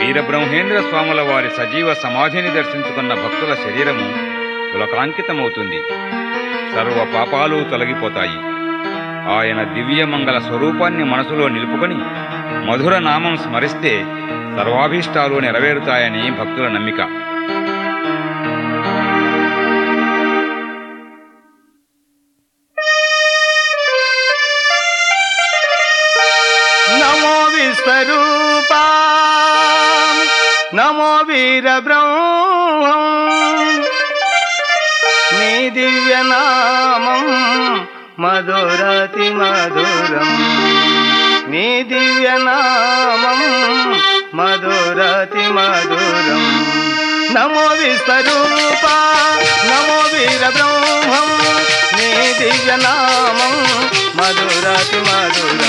వీరబ్రహ్మేంద్ర స్వాముల వారి సజీవ సమాధిని దర్శించుకున్న భక్తుల శరీరము పులకాంకితమవుతుంది సర్వ పాపాలు తొలగిపోతాయి ఆయన దివ్యమంగళ స్వరూపాన్ని మనసులో నిలుపుకొని మధుర నామం స్మరిస్తే సర్వాభీష్టాలు నెరవేరుతాయని భక్తుల నమ్మిక నమో విశ్వరూప నమో వీర బ్రహ్మం నీ దివ్య నామం మధురతి మధురం నీ దివ్య నామం మధురతి మధురం నమో విశ్వరూప నమో వీర బ్రహ్మం నీ దివ్య నామం మధురతి మధురం